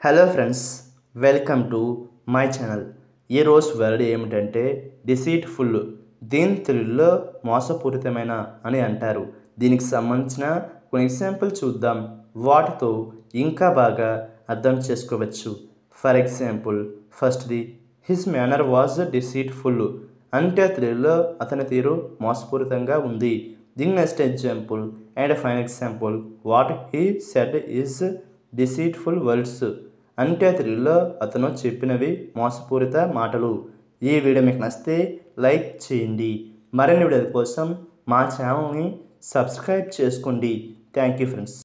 hello friends welcome to my channel ఈరోజు word ఏమిటంటే deceitful దీని తెలుగులో మోసపూరితమైన అని అంటారు దీనికి సంబంధించిన కొన్ని ఎగ్జాంపుల్ చూద్దాం వాటితో ఇంకా బాగా అర్థం చేసుకోవచ్చు ఫర్ ఎగ్జాంపుల్ ఫస్ట్ది హిస్ మేనర్ వాజ్ డిసీట్ఫుల్ అంటే తెలుగులో అతని తీరు మోసపూరితంగా ఉంది దీని next example and fine example what he said is deceitful words అంటే తెలుగులో అతను చెప్పినవి మోసపూరిత మాటలు ఈ వీడియో మీకు నచ్చితే లైక్ చేయండి మరిన్ని వీడియోల కోసం మా ఛానల్ని సబ్స్క్రైబ్ చేసుకోండి థ్యాంక్ యూ ఫ్రెండ్స్